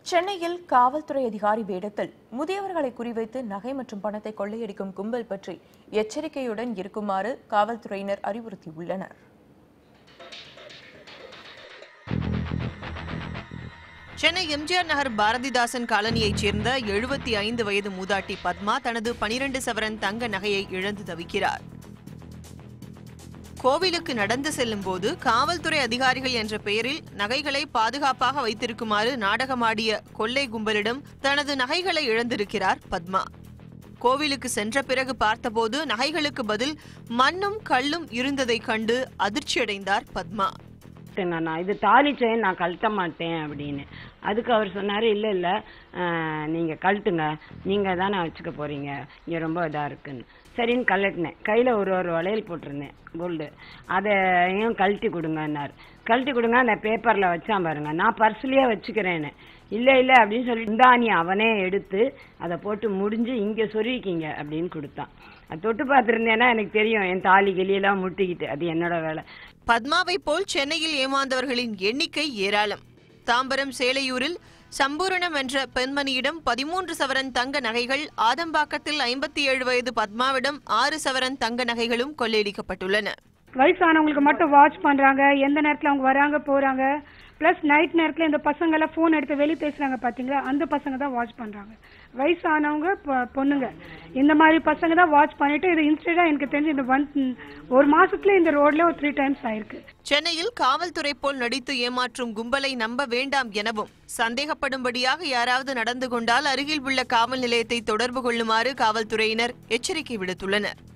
சென்னையில் காவல்துறை அதிகாரி வேடத்தில் முதியவர்களை குறிவைத்து நகை மற்றும் பணத்தை கொள்ளையடிக்கும் கும்பல் பற்றி எச்சரிக்கையுடன் இருக்குமாறு காவல்துறையினர் அறிவுறுத்தியுள்ளனர் சென்னை எம்ஜிஆர் நகர் பாரதிதாசன் காலனியைச் சேர்ந்த எழுபத்தி ஐந்து வயது மூதாட்டி பத்மா தனது பனிரெண்டு சவரன் தங்க நகையை இழந்து தவிக்கிறார் கோவிலுக்கு நடந்து செல்லும் போது காவல்துறை அதிகாரிகள் என்ற பெயரில் நகைகளை பாதுகாப்பாக வைத்திருக்குமாறு நாடகமாடிய கொள்ளை கும்பலிடம் தனது நகைகளை இழந்திருக்கிறார் பத்மா கோவிலுக்கு சென்ற பிறகு பார்த்தபோது நகைகளுக்கு பதில் மண்ணும் கல்லும் இருந்ததைக் கண்டு அதிர்ச்சியடைந்தார் பத்மா கழட்டினேன் நான் இது தாலி செயின் நான் கழட்ட மாட்டேன் அப்படின்னு அதுக்கு அவர் சொன்னார் இல்லை இல்லை நீங்கள் கழட்டுங்க நீங்கள் தானே வச்சுக்க போகிறீங்க இங்கே ரொம்ப இதாக இருக்குன்னு சரின்னு கழட்டினேன் கையில் ஒரு ஒரு வளையல் போட்டிருந்தேன் கோல்டு அதையும் கழட்டி கொடுங்கன்னார் கழட்டி கொடுங்க அந்த பேப்பரில் வச்சான் பாருங்க நான் பர்ஸ்லேயே வச்சுக்கிறேன்னு இல்லை இல்லை அப்படின்னு சொல்லி இந்தாணி அவனே எடுத்து அதை போட்டு முடிஞ்சு இங்கே சொருவிக்கிங்க அப்படின்னு கொடுத்தான் அது தொட்டு பார்த்துருந்தேன்னா எனக்கு தெரியும் என் தாலி கிளியெல்லாம் முட்டிக்கிட்டு அது என்னோட வேலை பத்மாவை போல் சென்னையில் ஏமாந்தவர்களின் எண்ணிக்கை ஏராளம் தாம்பரம் சேலையூரில் சம்பூரணம் என்ற பெண்மணியிடம் பதிமூன்று சவரன் தங்க நகைகள் ஆதம்பாக்கத்தில் ஐம்பத்தி ஏழு வயது பத்மாவிடம் ஆறு சவரன் தங்க நகைகளும் கொள்ளையடிக்கப்பட்டுள்ளன வயசானவங்களுக்கு மட்டும் வாட்ச் பண்றாங்க எந்த நேரத்துல அவங்க வராங்க போறாங்க பிளஸ் நைட் நேரத்துல இந்த பசங்க எல்லாம் போன் எடுத்து வெளிய பேசுறாங்க பாத்தீங்களா அந்த பசங்க தான் வாட்ச் பண்றாங்க வயசானவங்க பொ- பொண்ணுங்க இந்த மாதிரி பசங்க தான் வாட்ச் பண்ணிட்டு இது இன்ஸ்டா எனக்கு தெரிஞ்சு இந்த ஒன் ஒரு மாசத்துல இந்த ரோட்ல ஒரு த்ரீ டைம்ஸ் ஆயிருக்கு சென்னையில் காவல்துறை போல் நடித்து ஏமாற்றும் கும்பலை நம்ப வேண்டாம் எனவும் சந்தேகப்படும்படியாக யாராவது நடந்து கொண்டால் அருகில் உள்ள காவல் நிலையத்தை தொடர்பு கொள்ளுமாறு காவல்துறையினர் எச்சரிக்கை விடுத்துள்ளனர்